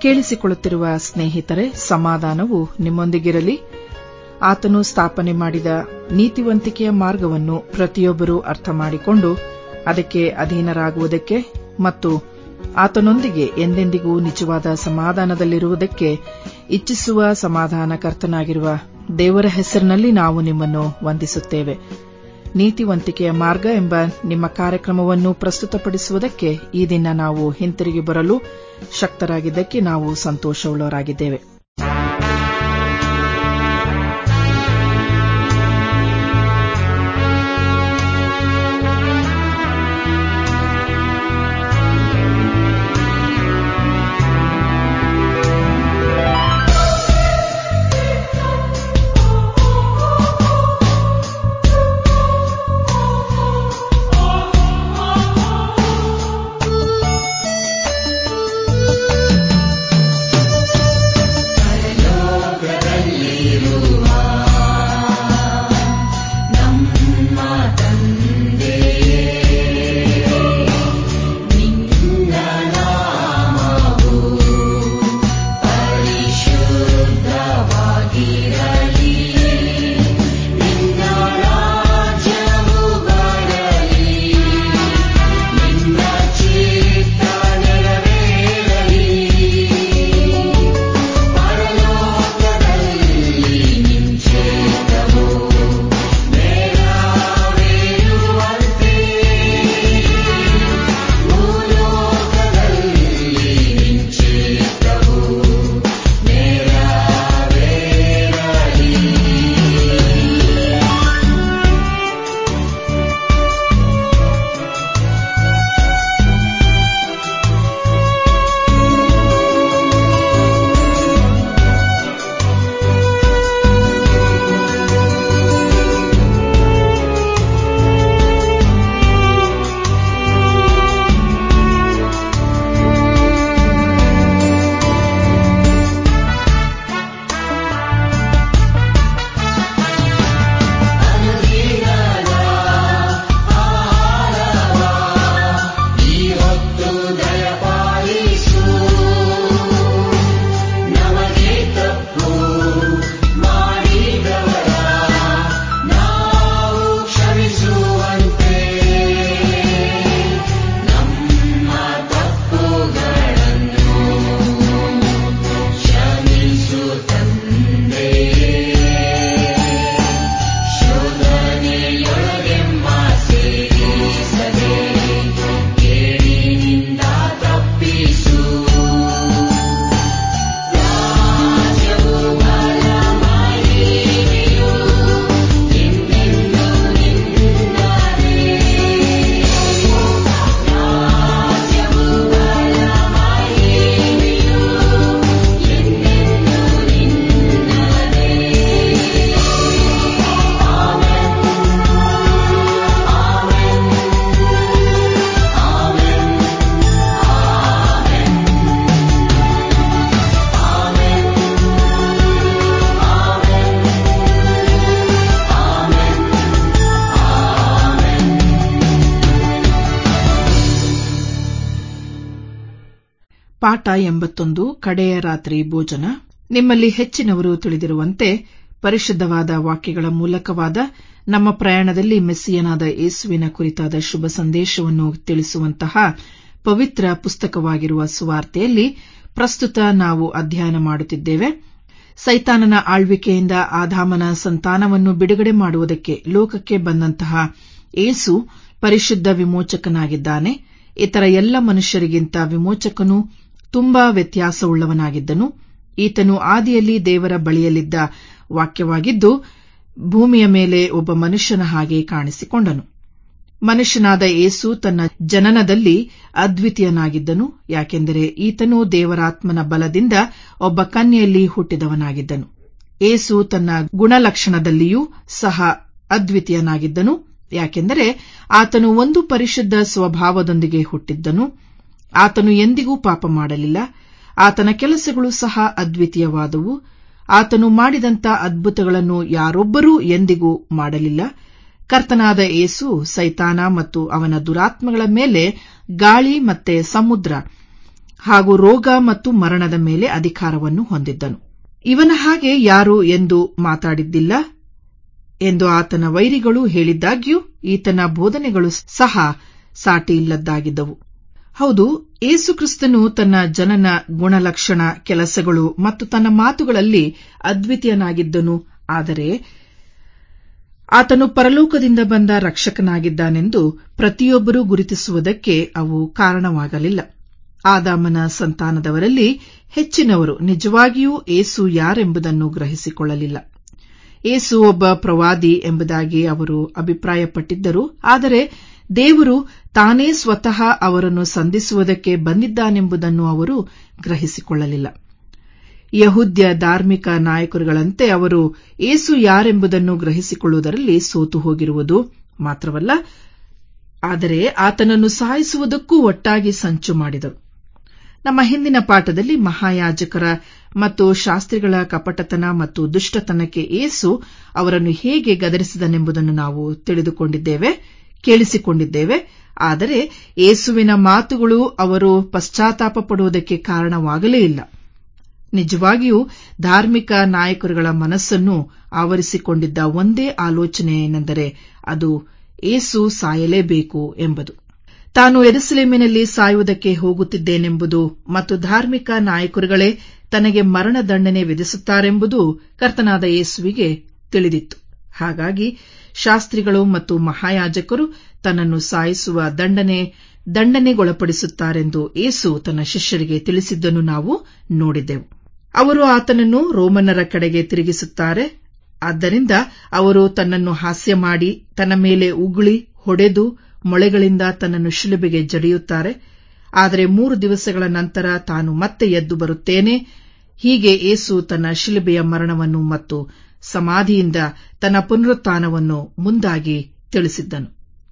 ಕೇಳಿಸಿಕೊಳ್ಳುತ್ತಿರುವ ಸ್ನೇಹಿತರೆ ಸಮಾಧಾನವು ನಿಮ್ಮೊಂದಿಗಿರಲಿ ಆತನು ಸ್ಥಾಪನೆ ಮಾಡಿದ ನೀತಿವಂತಿಕೆಯ ಮಾರ್ಗವನ್ನು ಪ್ರತಿಯೊಬ್ಬರೂ ಅರ್ಥ ಮಾಡಿಕೊಂಡು ಅದಕ್ಕೆ ಅಧೀನರಾಗುವುದಕ್ಕೆ ಮತ್ತು ಆತನೊಂದಿಗೆ ಎಂದೆಂದಿಗೂ ನಿಜವಾದ ಸಮಾಧಾನದಲ್ಲಿರುವುದಕ್ಕೆ ಇಚ್ಛಿಸುವ ಸಮಾಧಾನಕರ್ತನಾಗಿರುವ ದೇವರ ಹೆಸರಿನಲ್ಲಿ ನಾವು ನಿಮ್ಮನ್ನು ವಂದಿಸುತ್ತೇವೆ ನೀತಿವಂತಿಕೆಯ ಮಾರ್ಗ ಎಂಬ ನಿಮ್ಮ ಕಾರ್ಯಕ್ರಮವನ್ನು ಪ್ರಸ್ತುತಪಡಿಸುವುದಕ್ಕೆ ಈ ದಿನ ನಾವು ಹಿಂತಿರುಗಿ ಬರಲು ಶಕ್ತರಾಗಿದ್ದಕ್ಕೆ ನಾವು ಸಂತೋಷವುಳ್ಳವರಾಗಿದ್ದೇವೆ ಪಾಠ ಎಂಬತ್ತೊಂದು ಕಡೆಯ ರಾತ್ರಿ ಭೋಜನ ನಿಮ್ಮಲ್ಲಿ ಹೆಚ್ಚಿನವರು ತಿಳಿದಿರುವಂತೆ ಪರಿಶುದ್ಧವಾದ ವಾಕ್ಯಗಳ ಮೂಲಕವಾದ ನಮ್ಮ ಪ್ರಯಾಣದಲ್ಲಿ ಮೆಸ್ಸಿಯನಾದ ಯೇಸುವಿನ ಕುರಿತಾದ ಶುಭ ಸಂದೇಶವನ್ನು ತಿಳಿಸುವಂತಹ ಪವಿತ್ರ ಪುಸ್ತಕವಾಗಿರುವ ಸುವಾರ್ತೆಯಲ್ಲಿ ಪ್ರಸ್ತುತ ನಾವು ಅಧ್ಯಯನ ಮಾಡುತ್ತಿದ್ದೇವೆ ಸೈತಾನನ ಆಳ್ವಿಕೆಯಿಂದ ಆದಾಮನ ಸಂತಾನವನ್ನು ಬಿಡುಗಡೆ ಮಾಡುವುದಕ್ಕೆ ಲೋಕಕ್ಕೆ ಬಂದಂತಹ ಏಸು ಪರಿಶುದ್ಧ ವಿಮೋಚಕನಾಗಿದ್ದಾನೆ ಇತರ ಎಲ್ಲ ಮನುಷ್ಯರಿಗಿಂತ ವಿಮೋಚಕನು ತುಂಬಾ ವ್ಯತ್ಯಾಸವುಳ್ಳವನಾಗಿದ್ದನು ಈತನು ಆದಿಯಲ್ಲಿ ದೇವರ ಬಳಿಯಲ್ಲಿದ್ದ ವಾಕ್ಯವಾಗಿದ್ದು ಭೂಮಿಯ ಮೇಲೆ ಒಬ್ಬ ಮನುಷ್ಯನ ಹಾಗೆ ಕಾಣಿಸಿಕೊಂಡನು ಮನುಷ್ಯನಾದ ಏಸು ತನ್ನ ಜನನದಲ್ಲಿ ಅದ್ವಿತೀಯನಾಗಿದ್ದನು ಯಾಕೆಂದರೆ ಈತನು ದೇವರಾತ್ಮನ ಬಲದಿಂದ ಒಬ್ಬ ಕನ್ಯೆಯಲ್ಲಿ ಹುಟ್ಟಿದವನಾಗಿದ್ದನು ಏಸು ತನ್ನ ಗುಣಲಕ್ಷಣದಲ್ಲಿಯೂ ಸಹ ಅದ್ವಿತೀಯನಾಗಿದ್ದನು ಯಾಕೆಂದರೆ ಆತನು ಒಂದು ಪರಿಶುದ್ಧ ಸ್ವಭಾವದೊಂದಿಗೆ ಹುಟ್ಟಿದ್ದನು ಆತನು ಎಂದಿಗೂ ಪಾಪ ಮಾಡಲಿಲ್ಲ ಆತನ ಕೆಲಸಗಳು ಸಹ ಅದ್ವಿತೀಯವಾದವು ಆತನು ಮಾಡಿದಂಥ ಅದ್ಭುತಗಳನ್ನು ಯಾರೊಬ್ಬರೂ ಎಂದಿಗೂ ಮಾಡಲಿಲ್ಲ ಕರ್ತನಾದ ಏಸು ಸೈತಾನ ಮತ್ತು ಅವನ ದುರಾತ್ಮಗಳ ಮೇಲೆ ಗಾಳಿ ಮತ್ತೆ ಸಮುದ್ರ ಹಾಗೂ ರೋಗ ಮತ್ತು ಮರಣದ ಮೇಲೆ ಅಧಿಕಾರವನ್ನು ಹೊಂದಿದ್ದನು ಇವನ ಹಾಗೆ ಯಾರು ಎಂದು ಮಾತಾಡಿದ್ದಿಲ್ಲ ಎಂದು ಆತನ ವೈರಿಗಳು ಹೇಳಿದ್ದಾಗ್ಯೂ ಈತನ ಬೋಧನೆಗಳು ಸಹ ಸಾಟಿಯಿಲ್ಲದ್ದಾಗಿದ್ದವು ಹೌದು ಏಸುಕ್ರಿಸ್ತನು ತನ್ನ ಜನನ ಗುಣಲಕ್ಷಣ ಕೆಲಸಗಳು ಮತ್ತು ತನ್ನ ಮಾತುಗಳಲ್ಲಿ ಅದ್ವಿತೀಯನಾಗಿದ್ದನು ಆದರೆ ಆತನು ಪರಲೋಕದಿಂದ ಬಂದ ರಕ್ಷಕನಾಗಿದ್ದಾನೆಂದು ಪ್ರತಿಯೊಬ್ಬರೂ ಗುರುತಿಸುವುದಕ್ಕೆ ಅವು ಕಾರಣವಾಗಲಿಲ್ಲ ಆದಾಮನ ಸಂತಾನದವರಲ್ಲಿ ಹೆಚ್ಚಿನವರು ನಿಜವಾಗಿಯೂ ಏಸು ಯಾರೆಂಬುದನ್ನು ಗ್ರಹಿಸಿಕೊಳ್ಳಲಿಲ್ಲ ಏಸು ಒಬ್ಬ ಪ್ರವಾದಿ ಎಂಬುದಾಗಿ ಅವರು ಅಭಿಪ್ರಾಯಪಟ್ಟಿದ್ದರು ಆದರೆ ದೇವರು ತಾನೇ ಸ್ವತಃ ಅವರನ್ನು ಸಂಧಿಸುವುದಕ್ಕೆ ಬಂದಿದ್ದಾನೆಂಬುದನ್ನು ಅವರು ಗ್ರಹಿಸಿಕೊಳ್ಳಲಿಲ್ಲ ಯಹುದ್ಯ ಧಾರ್ಮಿಕ ನಾಯಕರುಗಳಂತೆ ಅವರು ಏಸು ಯಾರೆಂಬುದನ್ನು ಗ್ರಹಿಸಿಕೊಳ್ಳುವುದರಲ್ಲಿ ಸೋತು ಹೋಗಿರುವುದು ಮಾತ್ರವಲ್ಲ ಆದರೆ ಆತನನ್ನು ಸಾಯಿಸುವುದಕ್ಕೂ ಒಟ್ಟಾಗಿ ಸಂಚು ಮಾಡಿದರು ನಮ್ಮ ಹಿಂದಿನ ಪಾಠದಲ್ಲಿ ಮಹಾಯಾಜಕರ ಮತ್ತು ಶಾಸ್ತ್ರಿಗಳ ಕಪಟತನ ಮತ್ತು ದುಷ್ಟತನಕ್ಕೆ ಏಸು ಅವರನ್ನು ಹೇಗೆ ಗದರಿಸಿದನೆಂಬುದನ್ನು ನಾವು ತಿಳಿದುಕೊಂಡಿದ್ದೇವೆ ಕೇಳಿಸಿಕೊಂಡಿದ್ದೇವೆ ಆದರೆ ಏಸುವಿನ ಮಾತುಗಳು ಅವರು ಪಶ್ಚಾತ್ತಾಪ ಪಡುವುದಕ್ಕೆ ಕಾರಣವಾಗಲೇ ಇಲ್ಲ ನಿಜವಾಗಿಯೂ ಧಾರ್ಮಿಕ ನಾಯಕರುಗಳ ಮನಸ್ಸನ್ನು ಆವರಿಸಿಕೊಂಡಿದ್ದ ಒಂದೇ ಆಲೋಚನೆ ಏನೆಂದರೆ ಅದು ಏಸು ಸಾಯಲೇಬೇಕು ಎಂಬುದು ತಾನು ಎರುಸಲೇಮಿನಲ್ಲಿ ಸಾಯುವುದಕ್ಕೆ ಹೋಗುತ್ತಿದ್ದೇನೆಂಬುದು ಮತ್ತು ಧಾರ್ಮಿಕ ನಾಯಕರುಗಳೇ ತನಗೆ ಮರಣದಂಡನೆ ವಿಧಿಸುತ್ತಾರೆಂಬುದು ಕರ್ತನಾದ ಯೇಸುವಿಗೆ ತಿಳಿದಿತ್ತು ಹಾಗಾಗಿ ಶಾಸ್ತ್ರಿಗಳು ಮತ್ತು ಮಹಾಯಾಜಕರು ತನ್ನನ್ನು ಸಾಯಿಸುವ ದಂಡನೆ ದಂಡನೆಗೊಳಪಡಿಸುತ್ತಾರೆಂದು ಏಸು ತನ್ನ ಶಿಷ್ಯರಿಗೆ ತಿಳಿಸಿದ್ದನ್ನು ನಾವು ನೋಡಿದ್ದೆವು ಅವರು ಆತನನ್ನು ರೋಮನ್ನರ ಕಡೆಗೆ ತಿರುಗಿಸುತ್ತಾರೆ ಆದ್ದರಿಂದ ಅವರು ತನ್ನನ್ನು ಹಾಸ್ಯ ಮಾಡಿ ತನ್ನ ಮೇಲೆ ಉಗುಳಿ ಹೊಡೆದು ಮೊಳೆಗಳಿಂದ ತನ್ನನ್ನು ಶಿಲುಬೆಗೆ ಜಡಿಯುತ್ತಾರೆ ಆದರೆ ಮೂರು ದಿವಸಗಳ ನಂತರ ತಾನು ಮತ್ತೆ ಎದ್ದು ಬರುತ್ತೇನೆ ಹೀಗೆ ಏಸು ತನ್ನ ಶಿಲುಬೆಯ ಮರಣವನ್ನು ಮತ್ತು ಸಮಾಧಿಯಿಂದ ತನ್ನ ಪುನರುತ್ಥಾನವನ್ನು ಮುಂದಾಗಿ ತಿಳಿಸಿದ್ದನು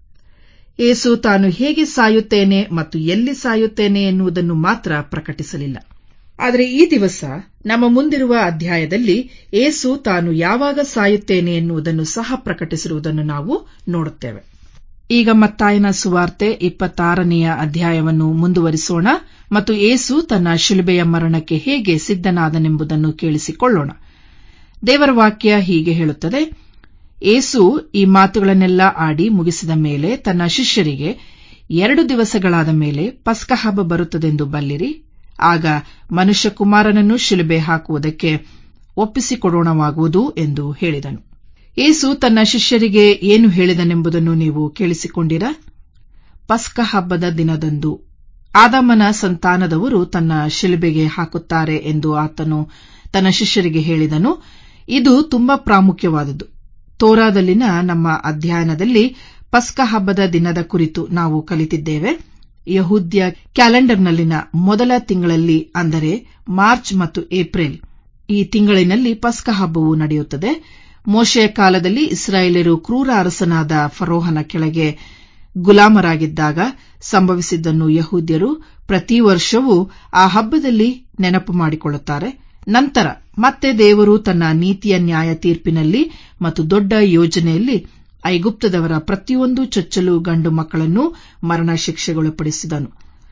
ಏಸು ತಾನು ಹೇಗೆ ಸಾಯುತ್ತೇನೆ ಮತ್ತು ಎಲ್ಲಿ ಸಾಯುತ್ತೇನೆ ಎನ್ನುವುದನ್ನು ಮಾತ್ರ ಪ್ರಕಟಿಸಲಿಲ್ಲ ಆದರೆ ಈ ದಿವಸ ನಮ್ಮ ಮುಂದಿರುವ ಅಧ್ಯಾಯದಲ್ಲಿ ಏಸು ತಾನು ಯಾವಾಗ ಸಾಯುತ್ತೇನೆ ಎನ್ನುವುದನ್ನು ಸಹ ಪ್ರಕಟಿಸಿರುವುದನ್ನು ನಾವು ನೋಡುತ್ತೇವೆ ಈಗ ಮತ್ತಾಯನ ಸುವಾರ್ತೆ ಇಪ್ಪತ್ತಾರನೆಯ ಅಧ್ಯಾಯವನ್ನು ಮುಂದುವರಿಸೋಣ ಮತ್ತು ಏಸು ತನ್ನ ಶಿಲುಬೆಯ ಮರಣಕ್ಕೆ ಹೇಗೆ ಸಿದ್ದನಾದನೆಂಬುದನ್ನು ಕೇಳಿಸಿಕೊಳ್ಳೋಣ ದೇವರ ವಾಕ್ಯ ಹೀಗೆ ಹೇಳುತ್ತದೆ ಏಸು ಈ ಮಾತುಗಳನ್ನೆಲ್ಲ ಆಡಿ ಮುಗಿಸಿದ ಮೇಲೆ ತನ್ನ ಶಿಷ್ಯರಿಗೆ ಎರಡು ದಿವಸಗಳಾದ ಮೇಲೆ ಪಸ್ಕಹಬ್ಬ ಬರುತ್ತದೆಂದು ಬಲ್ಲಿರಿ ಆಗ ಮನುಷ್ಯಕುಮಾರನನ್ನು ಶಿಲುಬೆ ಹಾಕುವುದಕ್ಕೆ ಒಪ್ಪಿಸಿಕೊಡೋಣವಾಗುವುದು ಎಂದು ಹೇಳಿದನು ಏಸು ತನ್ನ ಶಿಷ್ಯರಿಗೆ ಏನು ಹೇಳಿದನೆಂಬುದನ್ನು ನೀವು ಕೇಳಿಸಿಕೊಂಡಿರಾ ಪಸ್ಕ ಹಬ್ಬದ ದಿನದಂದು ಆದಾಮನ ಸಂತಾನದವರು ತನ್ನ ಶಿಲುಬೆಗೆ ಹಾಕುತ್ತಾರೆ ಎಂದು ಆತನು ತನ್ನ ಶಿಷ್ಯರಿಗೆ ಹೇಳಿದನು ಇದು ತುಂಬಾ ಪ್ರಾಮುಖ್ಯವಾದದ್ದು ತೋರಾದಲ್ಲಿನ ನಮ್ಮ ಅಧ್ಯಯನದಲ್ಲಿ ಪಸ್ಕ ಹಬ್ಬದ ದಿನದ ಕುರಿತು ನಾವು ಕಲಿತಿದ್ದೇವೆ ಯಹೂದ್ಯ ಕ್ಯಾಲೆಂಡರ್ನಲ್ಲಿನ ಮೊದಲ ತಿಂಗಳಲ್ಲಿ ಅಂದರೆ ಮಾರ್ಚ್ ಮತ್ತು ಏಪ್ರಿಲ್ ಈ ತಿಂಗಳಿನಲ್ಲಿ ಪಸ್ಕ ಹಬ್ಬವು ನಡೆಯುತ್ತದೆ ಮೋಶೆಯ ಕಾಲದಲ್ಲಿ ಇಸ್ರಾಯೇಲರು ಕ್ರೂರ ಅರಸನಾದ ಫರೋಹನ ಕೆಳಗೆ ಗುಲಾಮರಾಗಿದ್ದಾಗ ಸಂಭವಿಸಿದ್ದನ್ನು ಯಹೂದ್ಯರು ಪ್ರತಿ ವರ್ಷವೂ ಆ ಹಬ್ಬದಲ್ಲಿ ನೆನಪು ಮಾಡಿಕೊಳ್ಳುತ್ತಾರೆ ನಂತರ ಮತ್ತೆ ದೇವರು ತನ್ನ ನೀತಿಯ ನ್ಯಾಯ ತೀರ್ಪಿನಲ್ಲಿ ಮತ್ತು ದೊಡ್ಡ ಯೋಜನೆಯಲ್ಲಿ ಐಗುಪ್ತದವರ ಪ್ರತಿಯೊಂದು ಚೊಚ್ಚಲು ಗಂಡು ಮಕ್ಕಳನ್ನು ಮರಣ ಶಿಕ್ಷೆಗೊಳಪಡಿಸಿದನು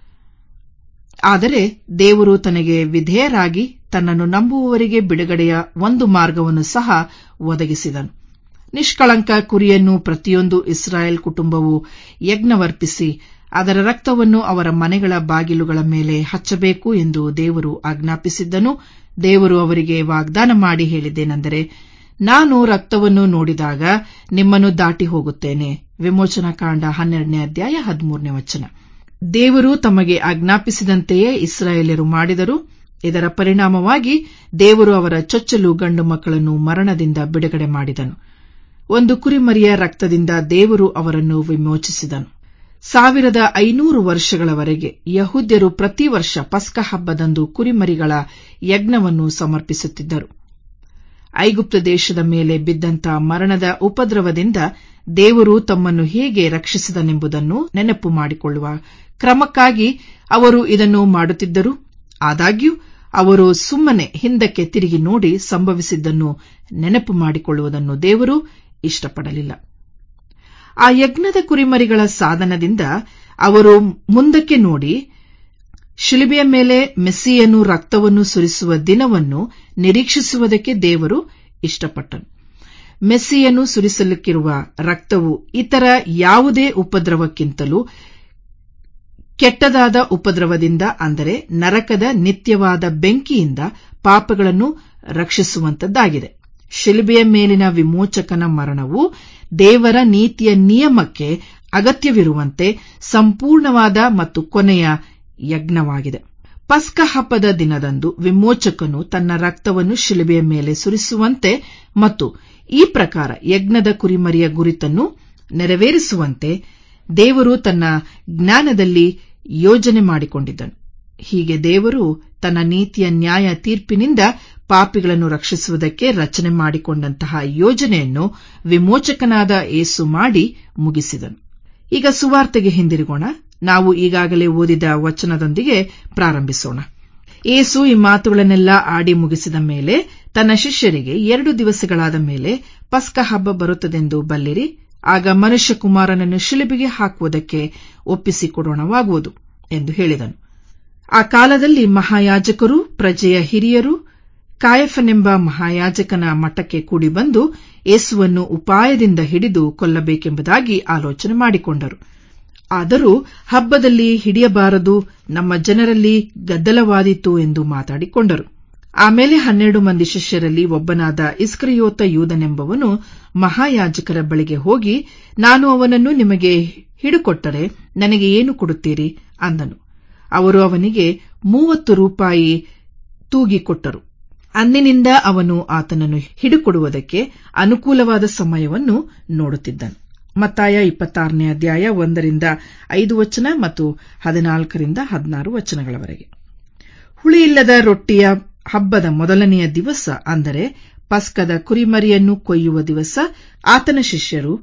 ಆದರೆ ದೇವರು ತನಗೆ ವಿಧೇಯರಾಗಿ ತನ್ನನ್ನು ನಂಬುವವರಿಗೆ ಬಿಡುಗಡೆಯ ಒಂದು ಮಾರ್ಗವನ್ನು ಸಹ ಒದಗಿಸಿದನು ನಿಷ್ಕಳಂಕ ಕುರಿಯನ್ನು ಪ್ರತಿಯೊಂದು ಇಸ್ರಾಯೇಲ್ ಕುಟುಂಬವು ಯಜ್ಞವರ್ಪಿಸಿ ಅದರ ರಕ್ತವನ್ನು ಅವರ ಮನೆಗಳ ಬಾಗಿಲುಗಳ ಮೇಲೆ ಹಚ್ಚಬೇಕು ಎಂದು ದೇವರು ಆಜ್ಞಾಪಿಸಿದ್ದನು ದೇವರು ಅವರಿಗೆ ವಾಗ್ದಾನ ಮಾಡಿ ಹೇಳಿದ್ದೇನೆಂದರೆ ನಾನು ರಕ್ತವನ್ನು ನೋಡಿದಾಗ ನಿಮ್ಮನ್ನು ದಾಟಿ ಹೋಗುತ್ತೇನೆ ವಿಮೋಚನಕಾಂಡ ಹನ್ನೆರಡನೇ ಅಧ್ಯಾಯ ಹದಿಮೂರನೇ ವಚನ ದೇವರು ತಮಗೆ ಆಜ್ಞಾಪಿಸಿದಂತೆಯೇ ಇಸ್ರಾಯೇಲರು ಮಾಡಿದರು ಇದರ ಪರಿಣಾಮವಾಗಿ ದೇವರು ಅವರ ಚೊಚ್ಚಲು ಗಂಡು ಮಕ್ಕಳನ್ನು ಮರಣದಿಂದ ಬಿಡುಗಡೆ ಮಾಡಿದನು ಒಂದು ಕುರಿಮರಿಯ ರಕ್ತದಿಂದ ದೇವರು ಅವರನ್ನು ವಿಮೋಚಿಸಿದನು ಸಾವಿರದ ಐನೂರು ವರ್ಷಗಳವರೆಗೆ ಯಹೂದ್ಯರು ಪ್ರತಿ ವರ್ಷ ಪಸ್ಕ ಹಬ್ಬದಂದು ಕುರಿಮರಿಗಳ ಯಜ್ಞವನ್ನು ಸಮರ್ಪಿಸುತ್ತಿದ್ದರು ಐಗುಪ್ತ ದೇಶದ ಮೇಲೆ ಬಿದ್ದಂತ ಮರಣದ ಉಪದ್ರವದಿಂದ ದೇವರು ತಮ್ಮನ್ನು ಹೇಗೆ ರಕ್ಷಿಸಿದನೆಂಬುದನ್ನು ನೆನಪು ಮಾಡಿಕೊಳ್ಳುವ ಕ್ರಮಕ್ಕಾಗಿ ಅವರು ಇದನ್ನು ಮಾಡುತ್ತಿದ್ದರು ಆದಾಗ್ಯೂ ಅವರು ಸುಮ್ಮನೆ ಹಿಂದಕ್ಕೆ ತಿರುಗಿ ನೋಡಿ ಸಂಭವಿಸಿದ್ದನ್ನು ನೆನಪು ಮಾಡಿಕೊಳ್ಳುವುದನ್ನು ದೇವರು ಇಷ್ಟಪಡಲಿಲ್ಲ ಆ ಯಜ್ಞದ ಕುರಿಮರಿಗಳ ಸಾಧನದಿಂದ ಅವರು ಮುಂದಕ್ಕೆ ನೋಡಿ ಶಿಲುಬೆಯ ಮೇಲೆ ಮೆಸ್ಸಿಯನು ರಕ್ತವನ್ನು ಸುರಿಸುವ ದಿನವನ್ನು ನಿರೀಕ್ಷಿಸುವುದಕ್ಕೆ ದೇವರು ಇಷ್ಟಪಟ್ಟನು ಮೆಸ್ಸಿಯನು ಸುರಿಸಲಿಕ್ಕಿರುವ ರಕ್ತವು ಇತರ ಯಾವುದೇ ಉಪದ್ರವಕ್ಕಿಂತಲೂ ಕೆಟ್ಟದಾದ ಉಪದ್ರವದಿಂದ ಅಂದರೆ ನರಕದ ನಿತ್ಯವಾದ ಬೆಂಕಿಯಿಂದ ಪಾಪಗಳನ್ನು ರಕ್ಷಿಸುವಂತದ್ದಾಗಿದೆ ಶಿಲುಬೆಯ ಮೇಲಿನ ವಿಮೋಚಕನ ಮರಣವು ದೇವರ ನೀತಿಯ ನಿಯಮಕ್ಕೆ ಅಗತ್ಯವಿರುವಂತೆ ಸಂಪೂರ್ಣವಾದ ಮತ್ತು ಕೊನೆಯ ಯಜ್ಞವಾಗಿದೆ ಪಸ್ಕ ಹಬ್ಬದ ದಿನದಂದು ವಿಮೋಚಕನು ತನ್ನ ರಕ್ತವನ್ನು ಶಿಲುಬೆಯ ಮೇಲೆ ಸುರಿಸುವಂತೆ ಮತ್ತು ಈ ಪ್ರಕಾರ ಯಜ್ಞದ ಕುರಿಮರಿಯ ಗುರಿತನ್ನು ನೆರವೇರಿಸುವಂತೆ ದೇವರು ತನ್ನ ಜ್ಞಾನದಲ್ಲಿ ಯೋಜನೆ ಮಾಡಿಕೊಂಡಿದ್ದನು ಹೀಗೆ ದೇವರು ತನ್ನ ನೀತಿಯ ನ್ಯಾಯ ತೀರ್ಪಿನಿಂದ ಪಾಪಿಗಳನ್ನು ರಕ್ಷಿಸುವುದಕ್ಕೆ ರಚನೆ ಮಾಡಿಕೊಂಡಂತಹ ಯೋಜನೆಯನ್ನು ವಿಮೋಚಕನಾದ ಏಸು ಮಾಡಿ ಮುಗಿಸಿದನು ಈಗ ಸುವಾರ್ತೆಗೆ ಹಿಂದಿರುಗೋಣ ನಾವು ಈಗಾಗಲೇ ಓದಿದ ವಚನದೊಂದಿಗೆ ಪ್ರಾರಂಭಿಸೋಣ ಏಸು ಈ ಮಾತುಗಳನ್ನೆಲ್ಲ ಆಡಿ ಮುಗಿಸಿದ ಮೇಲೆ ತನ್ನ ಶಿಷ್ಯರಿಗೆ ಎರಡು ದಿವಸಗಳಾದ ಮೇಲೆ ಪಸ್ಕ ಹಬ್ಬ ಬರುತ್ತದೆಂದು ಬಲ್ಲಿರಿ ಆಗ ಮನುಷ್ಯಕುಮಾರನನ್ನು ಶಿಲುಬೆಗೆ ಹಾಕುವುದಕ್ಕೆ ಒಪ್ಪಿಸಿಕೊಡೋಣವಾಗುವುದು ಎಂದು ಹೇಳಿದನು ಆ ಕಾಲದಲ್ಲಿ ಮಹಾಯಾಜಕರು ಪ್ರಜೆಯ ಹಿರಿಯರು ಕಾಯಫನೆಂಬ ಮಹಾಯಾಜಕನ ಮಠಕ್ಕೆ ಕೂಡಿ ಬಂದು ಯೇಸುವನ್ನು ಉಪಾಯದಿಂದ ಹಿಡಿದು ಕೊಲ್ಲಬೇಕೆಂಬುದಾಗಿ ಆಲೋಚನೆ ಮಾಡಿಕೊಂಡರು ಆದರೂ ಹಬ್ಬದಲ್ಲಿ ಹಿಡಿಯಬಾರದು ನಮ್ಮ ಜನರಲ್ಲಿ ಗದ್ದಲವಾದೀತು ಎಂದು ಮಾತಾಡಿಕೊಂಡರು ಆಮೇಲೆ ಹನ್ನೆರಡು ಮಂದಿ ಶಿಷ್ಯರಲ್ಲಿ ಒಬ್ಬನಾದ ಇಸ್ಕ್ರಿಯೋತ ಯೂದನೆಂಬವನು ಮಹಾಯಾಜಕರ ಬಳಿಗೆ ಹೋಗಿ ನಾನು ಅವನನ್ನು ನಿಮಗೆ ಹಿಡುಕೊಟ್ಟರೆ ನನಗೆ ಏನು ಕೊಡುತ್ತೀರಿ ಅಂದನು ಅವರು ಅವನಿಗೆ ಮೂವತ್ತು ರೂಪಾಯಿ ತೂಗಿಕೊಟ್ಟರು ಅಂದಿನಿಂದ ಅವನು ಆತನನ್ನು ಹಿಡುಕೊಡುವುದಕ್ಕೆ ಅನುಕೂಲವಾದ ಸಮಯವನ್ನು ನೋಡುತ್ತಿದ್ದನು ಮತ್ತಾಯ ಇಪ್ಪತ್ತಾರನೇ ಅಧ್ಯಾಯ ಒಂದರಿಂದ ಐದು ವಚನ ಮತ್ತು ಹದಿನಾಲ್ಕರಿಂದ ಹದಿನಾರು ವಚನಗಳವರೆಗೆ ಹುಳಿಯಿಲ್ಲದ ರೊಟ್ಟಿಯ ಹಬ್ಬದ ಮೊದಲನೆಯ ದಿವಸ ಅಂದರೆ ಪಸ್ಕದ ಕುರಿಮರಿಯನ್ನು ಕೊಯ್ಯುವ ದಿವಸ ಆತನ ಶಿಷ್ಯರು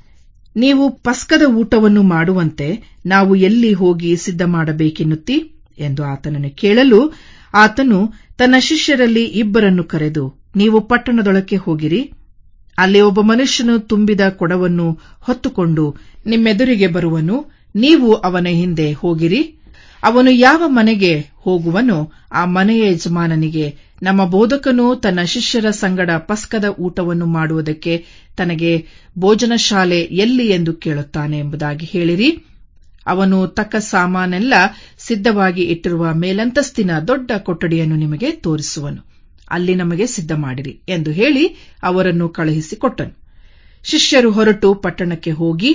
ನೀವು ಪಸ್ಕದ ಊಟವನ್ನು ಮಾಡುವಂತೆ ನಾವು ಎಲ್ಲಿ ಹೋಗಿ ಸಿದ್ಧ ಮಾಡಬೇಕೆನ್ನುತ್ತಿ ಎಂದು ಆತನನ್ನು ಕೇಳಲು ಆತನು ತನ್ನ ಶಿಷ್ಯರಲ್ಲಿ ಇಬ್ಬರನ್ನು ಕರೆದು ನೀವು ಪಟ್ಟಣದೊಳಕ್ಕೆ ಹೋಗಿರಿ ಅಲ್ಲಿ ಒಬ್ಬ ಮನುಷ್ಯನು ತುಂಬಿದ ಕೊಡವನ್ನು ಹೊತ್ತುಕೊಂಡು ನಿಮ್ಮೆದುರಿಗೆ ಬರುವನು ನೀವು ಅವನ ಹಿಂದೆ ಹೋಗಿರಿ ಅವನು ಯಾವ ಮನೆಗೆ ಹೋಗುವನೋ ಆ ಮನೆಯ ಯಜಮಾನನಿಗೆ ನಮ್ಮ ಬೋಧಕನು ತನ್ನ ಶಿಷ್ಯರ ಸಂಗಡ ಪಸ್ಕದ ಊಟವನ್ನು ಮಾಡುವುದಕ್ಕೆ ತನಗೆ ಭೋಜನ ಶಾಲೆ ಎಲ್ಲಿ ಎಂದು ಕೇಳುತ್ತಾನೆ ಎಂಬುದಾಗಿ ಹೇಳಿರಿ ಅವನು ತಕ್ಕ ಸಾಮಾನೆಲ್ಲ ಸಿದ್ಧವಾಗಿ ಇಟ್ಟಿರುವ ಮೇಲಂತಸ್ತಿನ ದೊಡ್ಡ ಕೊಠಡಿಯನ್ನು ನಿಮಗೆ ತೋರಿಸುವನು ಅಲ್ಲಿ ನಮಗೆ ಸಿದ್ಧ ಮಾಡಿರಿ ಎಂದು ಹೇಳಿ ಅವರನ್ನು ಕಳುಹಿಸಿಕೊಟ್ಟನು ಶಿಷ್ಯರು ಹೊರಟು ಪಟ್ಟಣಕ್ಕೆ ಹೋಗಿ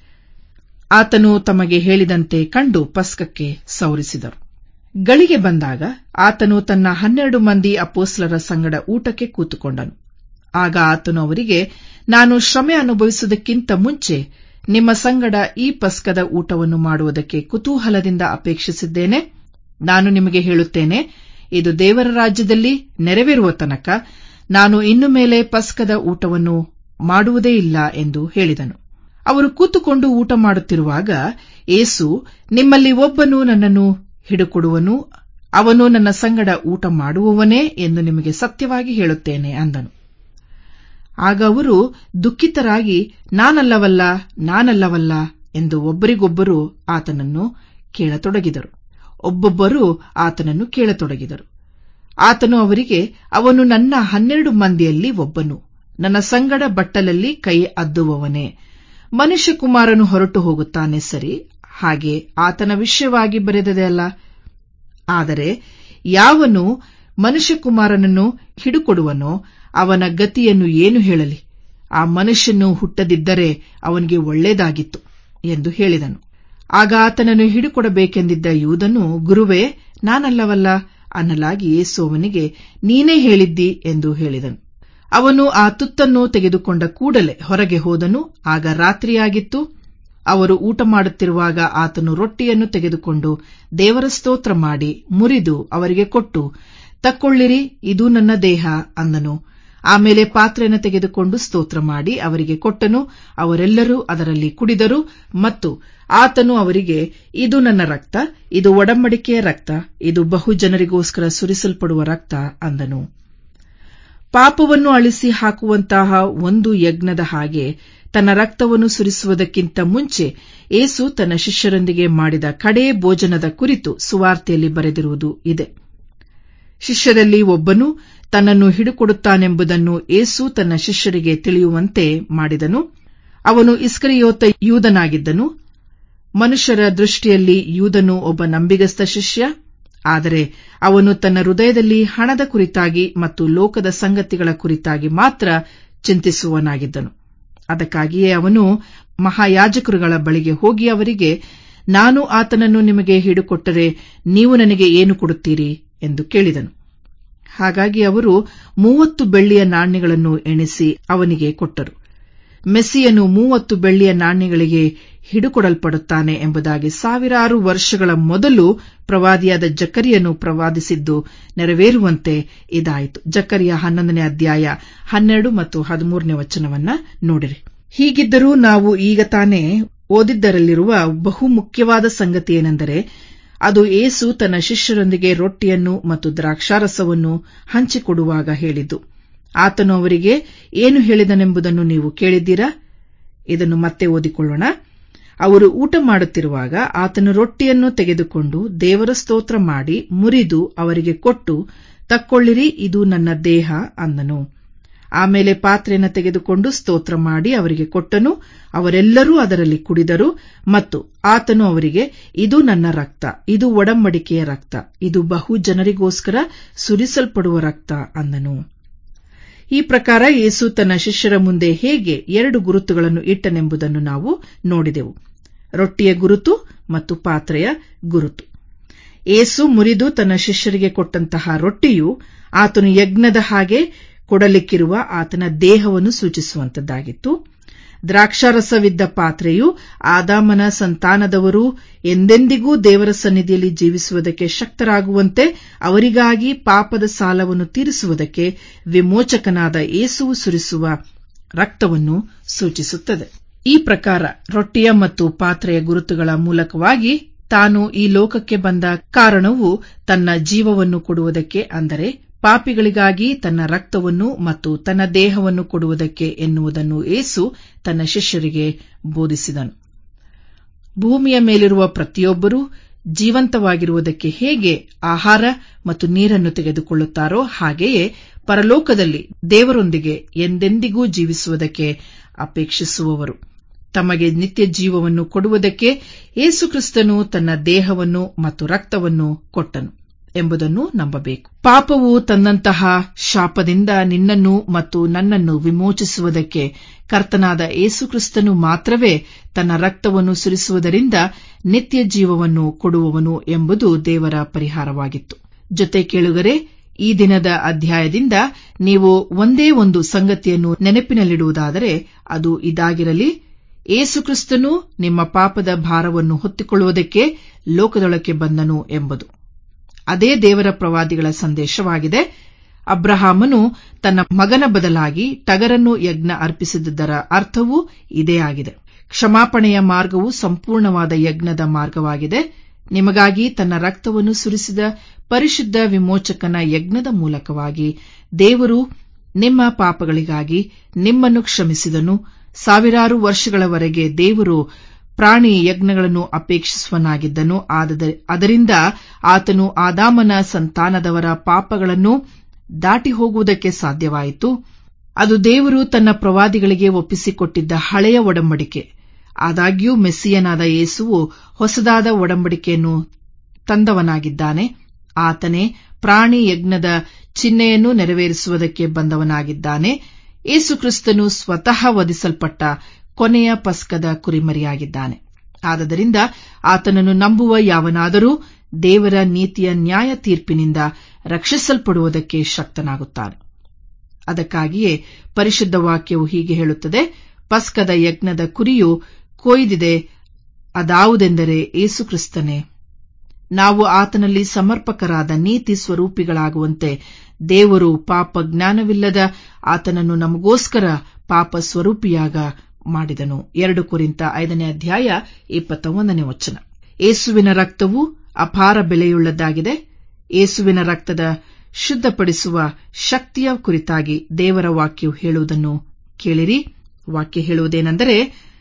ಆತನು ತಮಗೆ ಹೇಳಿದಂತೆ ಕಂಡು ಪಸ್ಕಕ್ಕೆ ಸೌರಿಸಿದರು ಗಳಿಗೆ ಬಂದಾಗ ಆತನು ತನ್ನ ಹನ್ನೆರಡು ಮಂದಿ ಅಪೋಸ್ಲರ ಸಂಗಡ ಊಟಕ್ಕೆ ಕೂತುಕೊಂಡನು ಆಗ ಆತನು ಅವರಿಗೆ ನಾನು ಶ್ರಮೆ ಅನುಭವಿಸುವುದಕ್ಕಿಂತ ಮುಂಚೆ ನಿಮ್ಮ ಸಂಗಡ ಈ ಪಸ್ಕದ ಊಟವನ್ನು ಮಾಡುವುದಕ್ಕೆ ಕುತೂಹಲದಿಂದ ಅಪೇಕ್ಷಿಸಿದ್ದೇನೆ ನಾನು ನಿಮಗೆ ಹೇಳುತ್ತೇನೆ ಇದು ದೇವರ ರಾಜ್ಯದಲ್ಲಿ ನೆರವೇರುವ ತನಕ ನಾನು ಇನ್ನು ಮೇಲೆ ಪಸ್ಕದ ಊಟವನ್ನು ಮಾಡುವುದೇ ಇಲ್ಲ ಎಂದು ಹೇಳಿದನು ಅವರು ಕೂತುಕೊಂಡು ಊಟ ಮಾಡುತ್ತಿರುವಾಗ ಏಸು ನಿಮ್ಮಲ್ಲಿ ಒಬ್ಬನು ನನ್ನನ್ನು ಹಿಡುಕೊಡುವನು ಅವನು ನನ್ನ ಸಂಗಡ ಊಟ ಮಾಡುವವನೇ ಎಂದು ನಿಮಗೆ ಸತ್ಯವಾಗಿ ಹೇಳುತ್ತೇನೆ ಅಂದನು ಆಗ ಅವರು ದುಃಖಿತರಾಗಿ ನಾನಲ್ಲವಲ್ಲ ನಾನಲ್ಲವಲ್ಲ ಎಂದು ಒಬ್ಬರಿಗೊಬ್ಬರು ಆತನನ್ನು ಕೇಳತೊಡಗಿದರು ಒಬ್ಬೊಬ್ಬರು ಆತನನ್ನು ಕೇಳತೊಡಗಿದರು ಆತನು ಅವರಿಗೆ ಅವನು ನನ್ನ ಹನ್ನೆರಡು ಮಂದಿಯಲ್ಲಿ ಒಬ್ಬನು ನನ್ನ ಸಂಗಡ ಬಟ್ಟಲಲ್ಲಿ ಕೈ ಅದ್ದುವವನೇ ಮನುಷ್ಯಕುಮಾರನು ಹೊರಟು ಹೋಗುತ್ತಾನೆ ಸರಿ ಹಾಗೆ ಆತನ ವಿಷಯವಾಗಿ ಬರೆದದೆ ಅಲ್ಲ ಆದರೆ ಯಾವನು ಮನುಷ್ಯಕುಮಾರನನ್ನು ಹಿಡುಕೊಡುವನೋ ಅವನ ಗತಿಯನ್ನು ಏನು ಹೇಳಲಿ ಆ ಮನುಷ್ಯನು ಹುಟ್ಟದಿದ್ದರೆ ಅವನಿಗೆ ಒಳ್ಳೆಯದಾಗಿತ್ತು ಎಂದು ಹೇಳಿದನು ಆಗ ಆತನನ್ನು ಹಿಡುಕೊಡಬೇಕೆಂದಿದ್ದ ಯೂದನು ಗುರುವೇ ನಾನಲ್ಲವಲ್ಲ ಅನ್ನಲಾಗಿ ಯೇಸು ಅವನಿಗೆ ನೀನೇ ಹೇಳಿದ್ದಿ ಎಂದು ಹೇಳಿದನು ಅವನು ಆ ತುತ್ತನ್ನು ತೆಗೆದುಕೊಂಡ ಕೂಡಲೇ ಹೊರಗೆ ಹೋದನು ಆಗ ರಾತ್ರಿಯಾಗಿತ್ತು ಅವರು ಊಟ ಮಾಡುತ್ತಿರುವಾಗ ಆತನು ರೊಟ್ಟಿಯನ್ನು ತೆಗೆದುಕೊಂಡು ದೇವರ ಸ್ತೋತ್ರ ಮಾಡಿ ಮುರಿದು ಅವರಿಗೆ ಕೊಟ್ಟು ತಕ್ಕೊಳ್ಳಿರಿ ಇದು ನನ್ನ ದೇಹ ಅಂದನು ಆಮೇಲೆ ಪಾತ್ರೆಯನ್ನು ತೆಗೆದುಕೊಂಡು ಸ್ತೋತ್ರ ಮಾಡಿ ಅವರಿಗೆ ಕೊಟ್ಟನು ಅವರೆಲ್ಲರೂ ಅದರಲ್ಲಿ ಕುಡಿದರು ಮತ್ತು ಆತನು ಅವರಿಗೆ ಇದು ನನ್ನ ರಕ್ತ ಇದು ಒಡಂಬಡಿಕೆಯ ರಕ್ತ ಇದು ಬಹು ಜನರಿಗೋಸ್ಕರ ಸುರಿಸಲ್ಪಡುವ ರಕ್ತ ಅಂದನು ಪಾಪವನ್ನು ಅಳಿಸಿ ಹಾಕುವಂತಹ ಒಂದು ಯಜ್ಞದ ಹಾಗೆ ತನ್ನ ರಕ್ತವನ್ನು ಸುರಿಸುವುದಕ್ಕಿಂತ ಮುಂಚೆ ಏಸು ತನ್ನ ಶಿಷ್ಯರೊಂದಿಗೆ ಮಾಡಿದ ಕಡೇ ಭೋಜನದ ಕುರಿತು ಸುವಾರ್ತೆಯಲ್ಲಿ ಬರೆದಿರುವುದು ಇದೆ ಶಿಷ್ಯರಲ್ಲಿ ಒಬ್ಬನು ತನ್ನನ್ನು ಹಿಡುಕೊಡುತ್ತಾನೆಂಬುದನ್ನು ಏಸು ತನ್ನ ಶಿಷ್ಯರಿಗೆ ತಿಳಿಯುವಂತೆ ಮಾಡಿದನು ಅವನು ಇಸ್ಕರಿಯೋತ ಯೂದನಾಗಿದ್ದನು ಮನುಷ್ಯರ ದೃಷ್ಟಿಯಲ್ಲಿ ಯೂದನು ಒಬ್ಬ ನಂಬಿಗಸ್ತ ಶಿಷ್ಯ ಆದರೆ ಅವನು ತನ್ನ ಹೃದಯದಲ್ಲಿ ಹಣದ ಕುರಿತಾಗಿ ಮತ್ತು ಲೋಕದ ಸಂಗತಿಗಳ ಕುರಿತಾಗಿ ಮಾತ್ರ ಚಿಂತಿಸುವನಾಗಿದ್ದನು ಅದಕ್ಕಾಗಿಯೇ ಅವನು ಮಹಾಯಾಜಕರುಗಳ ಬಳಿಗೆ ಹೋಗಿ ಅವರಿಗೆ ನಾನು ಆತನನ್ನು ನಿಮಗೆ ಹಿಡುಕೊಟ್ಟರೆ ನೀವು ನನಗೆ ಏನು ಕೊಡುತ್ತೀರಿ ಎಂದು ಕೇಳಿದನು ಹಾಗಾಗಿ ಅವರು ಮೂವತ್ತು ಬೆಳ್ಳಿಯ ನಾಣ್ಯಗಳನ್ನು ಎಣಿಸಿ ಅವನಿಗೆ ಕೊಟ್ಟರು ಮೆಸ್ಸಿಯನು ಮೂವತ್ತು ಬೆಳ್ಳಿಯ ನಾಣ್ಯಗಳಿಗೆ ಹಿಡುಕೊಡಲ್ಪಡುತ್ತಾನೆ ಎಂಬುದಾಗಿ ಸಾವಿರಾರು ವರ್ಷಗಳ ಮೊದಲು ಪ್ರವಾದಿಯಾದ ಜಕರಿಯನು ಪ್ರವಾದಿಸಿದ್ದು ನೆರವೇರುವಂತೆ ಇದಾಯಿತು ಜಕರಿಯ ಹನ್ನೊಂದನೇ ಅಧ್ಯಾಯ ಹನ್ನೆರಡು ಮತ್ತು ಹದಿಮೂರನೇ ವಚನವನ್ನ ನೋಡಿರಿ ಹೀಗಿದ್ದರೂ ನಾವು ಈಗ ತಾನೇ ಓದಿದ್ದರಲ್ಲಿರುವ ಬಹು ಮುಖ್ಯವಾದ ಸಂಗತಿ ಏನೆಂದರೆ ಅದು ಏಸು ತನ್ನ ಶಿಷ್ಯರೊಂದಿಗೆ ರೊಟ್ಟಿಯನ್ನು ಮತ್ತು ದ್ರಾಕ್ಷಾರಸವನ್ನು ಹಂಚಿಕೊಡುವಾಗ ಹೇಳಿದ್ದು ಆತನು ಅವರಿಗೆ ಏನು ಹೇಳಿದನೆಂಬುದನ್ನು ನೀವು ಕೇಳಿದ್ದೀರಾ ಇದನ್ನು ಮತ್ತೆ ಓದಿಕೊಳ್ಳೋಣ ಅವರು ಊಟ ಮಾಡುತ್ತಿರುವಾಗ ಆತನು ರೊಟ್ಟಿಯನ್ನು ತೆಗೆದುಕೊಂಡು ದೇವರ ಸ್ತೋತ್ರ ಮಾಡಿ ಮುರಿದು ಅವರಿಗೆ ಕೊಟ್ಟು ತಕ್ಕೊಳ್ಳಿರಿ ಇದು ನನ್ನ ದೇಹ ಅಂದನು ಆಮೇಲೆ ಪಾತ್ರೆಯನ್ನು ತೆಗೆದುಕೊಂಡು ಸ್ತೋತ್ರ ಮಾಡಿ ಅವರಿಗೆ ಕೊಟ್ಟನು ಅವರೆಲ್ಲರೂ ಅದರಲ್ಲಿ ಕುಡಿದರು ಮತ್ತು ಆತನು ಅವರಿಗೆ ಇದು ನನ್ನ ರಕ್ತ ಇದು ಒಡಂಬಡಿಕೆಯ ರಕ್ತ ಇದು ಬಹು ಜನರಿಗೋಸ್ಕರ ಸುರಿಸಲ್ಪಡುವ ರಕ್ತ ಅಂದನು ಈ ಪ್ರಕಾರ ಯೇಸು ತನ್ನ ಶಿಷ್ಯರ ಮುಂದೆ ಹೇಗೆ ಎರಡು ಗುರುತುಗಳನ್ನು ಇಟ್ಟನೆಂಬುದನ್ನು ನಾವು ನೋಡಿದೆವು ರೊಟ್ಟಿಯ ಗುರುತು ಮತ್ತು ಪಾತ್ರೆಯ ಗುರುತು ಏಸು ಮುರಿದು ತನ್ನ ಶಿಷ್ಯರಿಗೆ ಕೊಟ್ಟಂತಹ ರೊಟ್ಟಿಯು ಆತನು ಯಜ್ಞದ ಹಾಗೆ ಕೊಡಲಿಕ್ಕಿರುವ ಆತನ ದೇಹವನ್ನು ಸೂಚಿಸುವಂತದ್ದಾಗಿತ್ತು ದ್ರಾಕ್ಷಾರಸವಿದ್ದ ಪಾತ್ರೆಯು ಆದಾಮನ ಸಂತಾನದವರು ಎಂದೆಂದಿಗೂ ದೇವರ ಸನ್ನಿಧಿಯಲ್ಲಿ ಜೀವಿಸುವುದಕ್ಕೆ ಶಕ್ತರಾಗುವಂತೆ ಅವರಿಗಾಗಿ ಪಾಪದ ಸಾಲವನ್ನು ತೀರಿಸುವುದಕ್ಕೆ ವಿಮೋಚಕನಾದ ಏಸುವು ಸುರಿಸುವ ರಕ್ತವನ್ನು ಸೂಚಿಸುತ್ತದೆ ಈ ಪ್ರಕಾರ ರೊಟ್ಟಿಯ ಮತ್ತು ಪಾತ್ರೆಯ ಗುರುತುಗಳ ಮೂಲಕವಾಗಿ ತಾನು ಈ ಲೋಕಕ್ಕೆ ಬಂದ ಕಾರಣವು ತನ್ನ ಜೀವವನ್ನು ಕೊಡುವುದಕ್ಕೆ ಅಂದರೆ ಪಾಪಿಗಳಿಗಾಗಿ ತನ್ನ ರಕ್ತವನ್ನು ಮತ್ತು ತನ್ನ ದೇಹವನ್ನು ಕೊಡುವುದಕ್ಕೆ ಎನ್ನುವುದನ್ನು ಏಸು ತನ್ನ ಶಿಷ್ಯರಿಗೆ ಬೋಧಿಸಿದನು ಭೂಮಿಯ ಮೇಲಿರುವ ಪ್ರತಿಯೊಬ್ಬರೂ ಜೀವಂತವಾಗಿರುವುದಕ್ಕೆ ಹೇಗೆ ಆಹಾರ ಮತ್ತು ನೀರನ್ನು ತೆಗೆದುಕೊಳ್ಳುತ್ತಾರೋ ಹಾಗೆಯೇ ಪರಲೋಕದಲ್ಲಿ ದೇವರೊಂದಿಗೆ ಎಂದೆಂದಿಗೂ ಜೀವಿಸುವುದಕ್ಕೆ ಅಪೇಕ್ಷಿಸುವವರು ತಮಗೆ ನಿತ್ಯ ಜೀವವನ್ನು ಕೊಡುವುದಕ್ಕೆ ಏಸುಕ್ರಿಸ್ತನು ತನ್ನ ದೇಹವನ್ನು ಮತ್ತು ರಕ್ತವನ್ನು ಕೊಟ್ಟನು ಎಂಬುದನ್ನು ನಂಬಬೇಕು ಪಾಪವು ತನ್ನಂತಹ ಶಾಪದಿಂದ ನಿನ್ನನ್ನು ಮತ್ತು ನನ್ನನ್ನು ವಿಮೋಚಿಸುವುದಕ್ಕೆ ಕರ್ತನಾದ ಏಸುಕ್ರಿಸ್ತನು ಮಾತ್ರವೇ ತನ್ನ ರಕ್ತವನ್ನು ಸುರಿಸುವುದರಿಂದ ನಿತ್ಯ ಜೀವವನ್ನು ಕೊಡುವವನು ಎಂಬುದು ದೇವರ ಪರಿಹಾರವಾಗಿತ್ತು ಜೊತೆ ಕೇಳುಗರೆ ಈ ದಿನದ ಅಧ್ಯಾಯದಿಂದ ನೀವು ಒಂದೇ ಒಂದು ಸಂಗತಿಯನ್ನು ನೆನಪಿನಲ್ಲಿಡುವುದಾದರೆ ಅದು ಇದಾಗಿರಲಿ ಏಸುಕ್ರಿಸ್ತನು ನಿಮ್ಮ ಪಾಪದ ಭಾರವನ್ನು ಹೊತ್ತುಕೊಳ್ಳುವುದಕ್ಕೆ ಲೋಕದೊಳಕ್ಕೆ ಬಂದನು ಎಂಬುದು ಅದೇ ದೇವರ ಪ್ರವಾದಿಗಳ ಸಂದೇಶವಾಗಿದೆ ಅಬ್ರಹಾಮನು ತನ್ನ ಮಗನ ಬದಲಾಗಿ ಟಗರನ್ನು ಯಜ್ಞ ಅರ್ಪಿಸಿದ್ದರ ಅರ್ಥವೂ ಇದೇ ಆಗಿದೆ ಕ್ಷಮಾಪಣೆಯ ಮಾರ್ಗವು ಸಂಪೂರ್ಣವಾದ ಯಜ್ಞದ ಮಾರ್ಗವಾಗಿದೆ ನಿಮಗಾಗಿ ತನ್ನ ರಕ್ತವನ್ನು ಸುರಿಸಿದ ಪರಿಶುದ್ಧ ವಿಮೋಚಕನ ಯಜ್ಞದ ಮೂಲಕವಾಗಿ ದೇವರು ನಿಮ್ಮ ಪಾಪಗಳಿಗಾಗಿ ನಿಮ್ಮನ್ನು ಕ್ಷಮಿಸಿದನು ಸಾವಿರಾರು ವರ್ಷಗಳವರೆಗೆ ದೇವರು ಪ್ರಾಣಿ ಯಜ್ಞಗಳನ್ನು ಅಪೇಕ್ಷಿಸುವನಾಗಿದ್ದನು ಅದರಿಂದ ಆತನು ಆದಾಮನ ಸಂತಾನದವರ ಪಾಪಗಳನ್ನು ದಾಟಿ ಹೋಗುವುದಕ್ಕೆ ಸಾಧ್ಯವಾಯಿತು ಅದು ದೇವರು ತನ್ನ ಪ್ರವಾದಿಗಳಿಗೆ ಒಪ್ಪಿಸಿಕೊಟ್ಟಿದ್ದ ಹಳೆಯ ಒಡಂಬಡಿಕೆ ಆದಾಗ್ಯೂ ಮೆಸ್ಸಿಯನಾದ ಯೇಸುವು ಹೊಸದಾದ ಒಡಂಬಡಿಕೆಯನ್ನು ತಂದವನಾಗಿದ್ದಾನೆ ಆತನೇ ಪ್ರಾಣಿ ಯಜ್ಞದ ಚಿಹ್ನೆಯನ್ನು ನೆರವೇರಿಸುವುದಕ್ಕೆ ಬಂದವನಾಗಿದ್ದಾನೆ ಏಸುಕ್ರಿಸ್ತನು ಸ್ವತಃ ವಧಿಸಲ್ಪಟ್ಟ ಕೊನೆಯ ಪಸ್ಕದ ಕುರಿಮರಿಯಾಗಿದ್ದಾನೆ ಆದ್ದರಿಂದ ಆತನನ್ನು ನಂಬುವ ಯಾವನಾದರೂ ದೇವರ ನೀತಿಯ ನ್ಯಾಯ ತೀರ್ಪಿನಿಂದ ರಕ್ಷಿಸಲ್ಪಡುವುದಕ್ಕೆ ಶಕ್ತನಾಗುತ್ತಾನೆ ಅದಕ್ಕಾಗಿಯೇ ಪರಿಶುದ್ಧ ವಾಕ್ಯವು ಹೀಗೆ ಹೇಳುತ್ತದೆ ಪಸ್ಕದ ಯಜ್ಞದ ಕುರಿಯು ಕೊಯ್ದಿದೆ ಅದಾವುದೆಂದರೆ ಏಸುಕ್ರಿಸ್ತನೇ ನಾವು ಆತನಲ್ಲಿ ಸಮರ್ಪಕರಾದ ನೀತಿ ಸ್ವರೂಪಿಗಳಾಗುವಂತೆ ದೇವರು ಪಾಪ ಜ್ಞಾನವಿಲ್ಲದ ಆತನನ್ನು ನಮಗೋಸ್ಕರ ಪಾಪ ಸ್ವರೂಪಿಯಾಗ ಮಾಡಿದನು ಎರಡು ಕುರಿತ ಐದನೇ ಅಧ್ಯಾಯ ಇಪ್ಪತ್ತ ಒಂದನೇ ವಚನ ಏಸುವಿನ ರಕ್ತವು ಅಪಾರ ಬೆಲೆಯುಳ್ಳದ್ದಾಗಿದೆ ಏಸುವಿನ ರಕ್ತದ ಶುದ್ಧಪಡಿಸುವ ಶಕ್ತಿಯ ಕುರಿತಾಗಿ ದೇವರ ವಾಕ್ಯವು ಹೇಳುವುದನ್ನು ಕೇಳಿರಿ ವಾಕ್ಯ ಹೇಳುವುದೇನೆಂದರೆ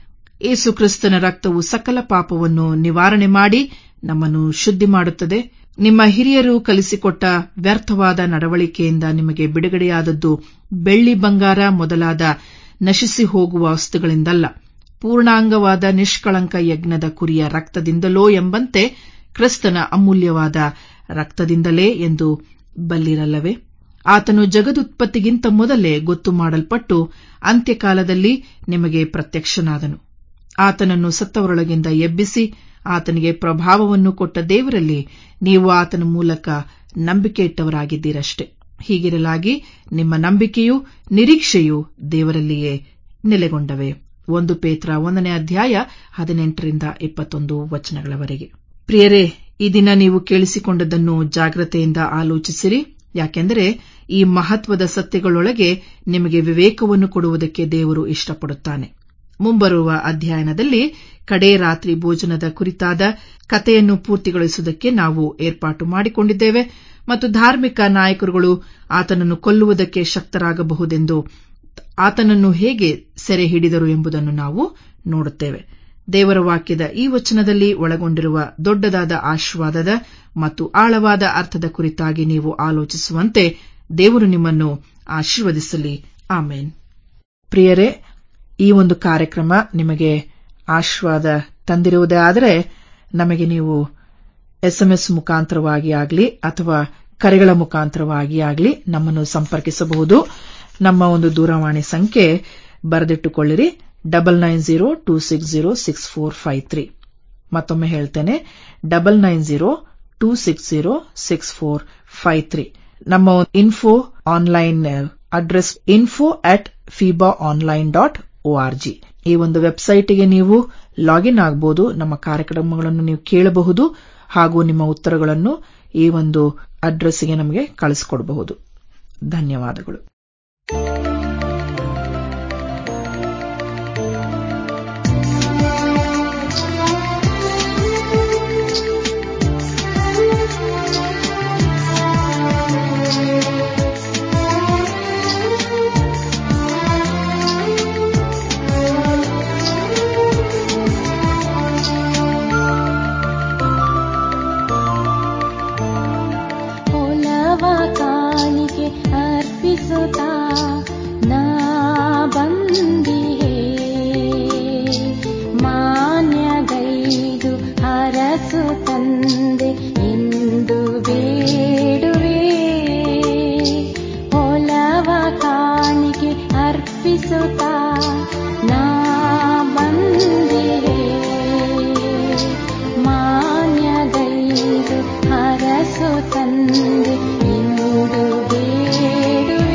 ಏಸು ಕ್ರಿಸ್ತನ ರಕ್ತವು ಸಕಲ ಪಾಪವನ್ನು ನಿವಾರಣೆ ಮಾಡಿ ನಮ್ಮನ್ನು ಶುದ್ಧಿ ಮಾಡುತ್ತದೆ ನಿಮ್ಮ ಹಿರಿಯರು ಕಲಿಸಿಕೊಟ್ಟ ವ್ಯರ್ಥವಾದ ನಡವಳಿಕೆಯಿಂದ ನಿಮಗೆ ಬಿಡುಗಡೆಯಾದದ್ದು ಬೆಳ್ಳಿ ಬಂಗಾರ ಮೊದಲಾದ ನಶಿಸಿ ಹೋಗುವ ವಸ್ತುಗಳಿಂದಲ್ಲ ಪೂರ್ಣಾಂಗವಾದ ನಿಷ್ಕಳಂಕ ಯಜ್ಞದ ಕುರಿಯ ರಕ್ತದಿಂದಲೋ ಎಂಬಂತೆ ಕ್ರಿಸ್ತನ ಅಮೂಲ್ಯವಾದ ರಕ್ತದಿಂದಲೇ ಎಂದು ಬಲ್ಲಿರಲ್ಲವೇ ಆತನು ಜಗದುತ್ಪತ್ತಿಗಿಂತ ಮೊದಲೇ ಗೊತ್ತು ಮಾಡಲ್ಪಟ್ಟು ಅಂತ್ಯಕಾಲದಲ್ಲಿ ನಿಮಗೆ ಪ್ರತ್ಯಕ್ಷನಾದನು ಆತನನ್ನು ಸತ್ತವರೊಳಗಿಂದ ಎಬ್ಬಿಸಿ ಆತನಿಗೆ ಪ್ರಭಾವವನ್ನು ಕೊಟ್ಟ ದೇವರಲ್ಲಿ ನೀವು ಆತನ ಮೂಲಕ ನಂಬಿಕೆ ಇಟ್ಟವರಾಗಿದ್ದೀರಷ್ಟೇ ಹೀಗಿರಲಾಗಿ ನಿಮ್ಮ ನಂಬಿಕೆಯೂ ನಿರೀಕ್ಷೆಯೂ ದೇವರಲ್ಲಿಯೇ ನೆಲೆಗೊಂಡವೆ ಒಂದು ಪೇತ್ರ ಒಂದನೇ ಅಧ್ಯಾಯ ಹದಿನೆಂಟರಿಂದ ಇಪ್ಪತ್ತೊಂದು ವಚನಗಳವರೆಗೆ ಪ್ರಿಯರೇ ಈ ದಿನ ನೀವು ಕೇಳಿಸಿಕೊಂಡದ್ದನ್ನು ಜಾಗ್ರತೆಯಿಂದ ಆಲೋಚಿಸಿರಿ ಯಾಕೆಂದರೆ ಈ ಮಹತ್ವದ ಸತ್ಯಗಳೊಳಗೆ ನಿಮಗೆ ವಿವೇಕವನ್ನು ಕೊಡುವುದಕ್ಕೆ ದೇವರು ಇಷ್ಟಪಡುತ್ತಾನೆ ಮುಂಬರುವ ಅಧ್ಯಯನದಲ್ಲಿ ಕಡೇ ರಾತ್ರಿ ಭೋಜನದ ಕುರಿತಾದ ಕಥೆಯನ್ನು ಪೂರ್ತಿಗೊಳಿಸುವುದಕ್ಕೆ ನಾವು ಏರ್ಪಾಟು ಮಾಡಿಕೊಂಡಿದ್ದೇವೆ ಮತ್ತು ಧಾರ್ಮಿಕ ನಾಯಕರುಗಳು ಆತನನ್ನು ಕೊಲ್ಲುವುದಕ್ಕೆ ಶಕ್ತರಾಗಬಹುದೆಂದು ಆತನನ್ನು ಹೇಗೆ ಸೆರೆ ಹಿಡಿದರು ಎಂಬುದನ್ನು ನಾವು ನೋಡುತ್ತೇವೆ ದೇವರ ವಾಕ್ಯದ ಈ ವಚನದಲ್ಲಿ ಒಳಗೊಂಡಿರುವ ದೊಡ್ಡದಾದ ಆಶೀರ್ವಾದದ ಮತ್ತು ಆಳವಾದ ಅರ್ಥದ ಕುರಿತಾಗಿ ನೀವು ಆಲೋಚಿಸುವಂತೆ ದೇವರು ನಿಮ್ಮನ್ನು ಆಶೀರ್ವದಿಸಲಿ ಆಮೇನ್ ಪ್ರಿಯರೇ ಈ ಒಂದು ಕಾರ್ಯಕ್ರಮ ನಿಮಗೆ ಆಶೀರ್ವಾದ ತಂದಿರುವುದೇ ಆದರೆ ನಮಗೆ ನೀವು ಎಸ್ಎಂಎಸ್ ಮುಖಾಂತರವಾಗಿ ಆಗಲಿ ಅಥವಾ ಕರೆಗಳ ಮುಖಾಂತರವಾಗಿ ಆಗಲಿ ನಮ್ಮನ್ನು ಸಂಪರ್ಕಿಸಬಹುದು ನಮ್ಮ ಒಂದು ದೂರವಾಣಿ ಸಂಖ್ಯೆ ಬರೆದಿಟ್ಟುಕೊಳ್ಳಿರಿ double nine zero two six zero six four five three ಮತ್ತೊಮ್ಮೆ ಹೇಳ್ತೇನೆ double nine zero two six zero six four five three ನಮ್ಮ info online address info at fiba online dot org ಈ ಒಂದು ವೆಬ್ಸೈಟ್ಗೆ ನೀವು ಲಾಗಿನ್ ಆಗಬಹುದು ನಮ್ಮ ಕಾರ್ಯಕ್ರಮಗಳನ್ನು ನೀವು ಕೇಳಬಹುದು ಹಾಗೂ ನಿಮ್ಮ ಉತ್ತರಗಳನ್ನು ಈ ಒಂದು ಅಡ್ರೆಸ್ಗೆ ನಮಗೆ ಕಳಿಸಿಕೊಡಬಹುದು ಧನ್ಯವಾದಗಳು ಒಲವ ಕಾಣಿಕೆ ಅರ್ಪಿಸುತ್ತಾ ನಾ ಬಂದಿಹೆ ಮಾನ್ಯಗೈದು ಹರಸು ತಂದೆ ಎಂದು ಬೇಡುವೆ ಒಲವ ಕಾಣಿಕೆ ಅರ್ಪಿಸುತ್ತಾ ನಾ ಬಂದಿಹೆ ಮಾನ್ಯಗೈದು ಹರಸು ತಂದೆ ಎಂದು ಬೇಡುವೆ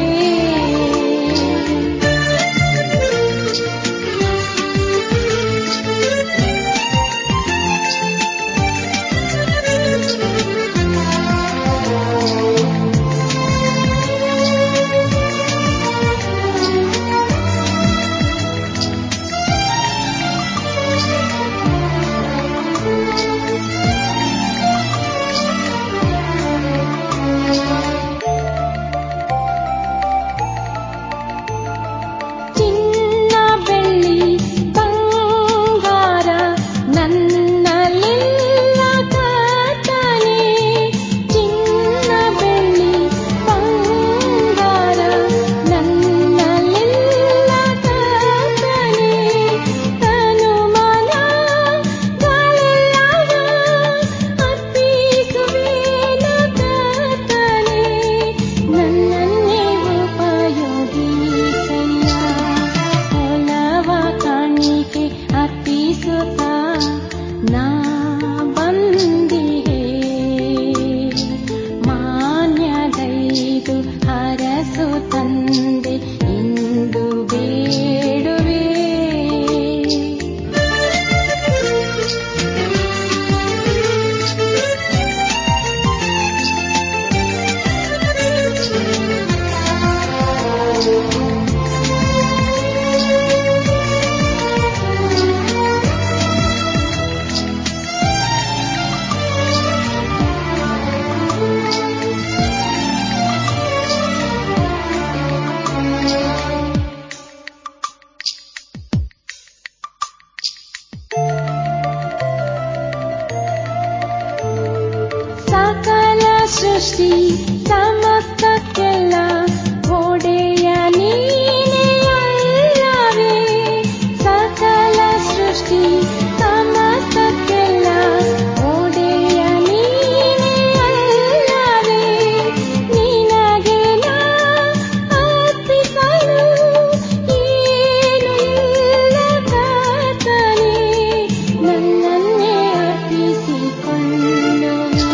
ಸೃಷ್ಟಿ ಸಮಸ್ತಕ್ಕೆಲ್ಲ ಒಡೆಯ ನೀನೇ ಅಲ್ಲವೇ ಸಕಲ ಸೃಷ್ಟಿ ಸಮಸ್ತಕ್ಕೆಲ್ಲ ಒಡೆಯ ನೀನೇ ಅಲ್ಲವೇ ನಿನಗೆ ನಾ ಅರ್ಪಿಸಲು ಏನು ಇಲ್ಲ ಕರ್ತನೇ ನನ್ನನ್ನೇ ಅರ್ಪಿಸಿಕೊಳ್ಳುವೆ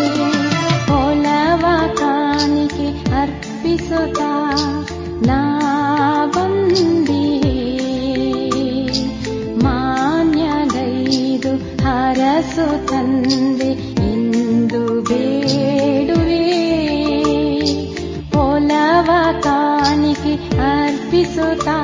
ಒಲವ ಕಾಣಿಕೆ ಅರ್ಪಿಸುತ್ತಾ ನಾ ಬಂದಿ ಮಾನ್ಯಗೈದು ಹರಸು ತಂದೆ ಎಂದು ಬೇಡುವೆ ಒಲವ ಕಾಣಿಕೆ ಅರ್ಪಿಸುತ್ತಾ